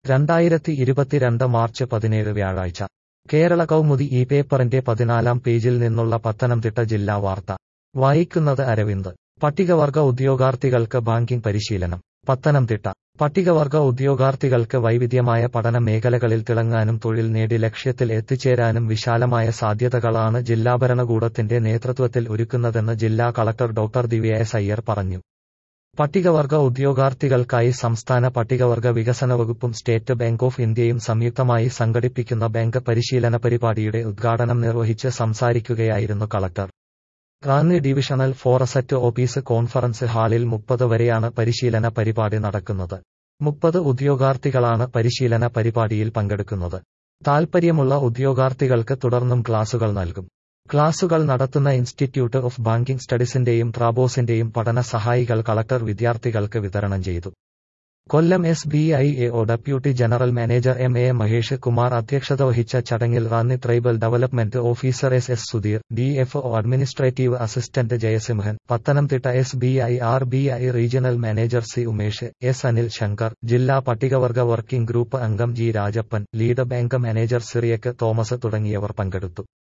രണ്ടായിരത്തി ഇരുപത്തിരണ്ട് മാർച്ച് പതിനേഴ് വ്യാഴാഴ്ച കേരള കൗമുദി ഈ പേപ്പറിന്റെ പതിനാലാം പേജിൽ നിന്നുള്ള പത്തനംതിട്ട ജില്ലാ വാർത്ത വായിക്കുന്നത് അരവിന്ദ് പട്ടികവർഗ ഉദ്യോഗാർത്ഥികൾക്ക് ബാങ്കിംഗ് പരിശീലനം പത്തനംതിട്ട പട്ടികവർഗ ഉദ്യോഗാർത്ഥികൾക്ക് വൈവിധ്യമായ പഠന മേഖലകളിൽ തിളങ്ങാനും തൊഴിൽ നേടി ലക്ഷ്യത്തിൽ എത്തിച്ചേരാനും വിശാലമായ സാധ്യതകളാണ് ജില്ലാ ഭരണകൂടത്തിന്റെ നേതൃത്വത്തിൽ ഒരുക്കുന്നതെന്ന് ജില്ലാ collector doctor Divya S Iyer പറഞ്ഞു പട്ടികവർഗ ഉദ്യോഗാർത്ഥികൾക്കായി സംസ്ഥാന പട്ടികവർഗ വികസന വകുപ്പും സ്റ്റേറ്റ് ബാങ്ക് ഓഫ് ഇന്ത്യയും സംയുക്തമായി സംഘടിപ്പിക്കുന്ന ബാങ്ക് പരിശീലന പരിപാടിയുടെ ഉദ്ഘാടനം നിർവഹിച്ച് സംസാരിക്കുകയായിരുന്നു collector Ranni divisional forest office conference ഹാളിൽ മുപ്പത് വരെയാണ് പരിശീലന പരിപാടി നടക്കുന്നത് മുപ്പത് ഉദ്യോഗാർത്ഥികളാണ് പരിശീലന പരിപാടിയിൽ പങ്കെടുക്കുന്നത് താൽപ്പര്യമുള്ള ഉദ്യോഗാർത്ഥികൾക്ക് തുടർന്നും ക്ലാസുകൾ നൽകും ക്ലാസുകൾ നടത്തുന്ന ഇൻസ്റ്റിറ്റ്യൂട്ട് ഓഫ് ബാങ്കിംഗ് സ്റ്റഡീസിന്റെയും ട്രാബോസിന്റെയും പഠന സഹായികൾ കളക്ടർ വിദ്യാർത്ഥികൾക്ക് വിതരണം ചെയ്തു Kollam S B I AO deputy general manager M A Mahesh Kumar അധ്യക്ഷത വഹിച്ച ചടങ്ങിൽ Ranni tribal development officer S S Sudheer D F O administrative assistant Jayasimhan Pathanamthitta S B I R B I regional manager C Umesh S Anil Shankar ജില്ലാ പട്ടികവർഗ വർക്കിംഗ് ഗ്രൂപ്പ് അംഗം G Rajappan lead bank manager Cyriac Thomas തുടങ്ങിയവർ പങ്കെടുത്തു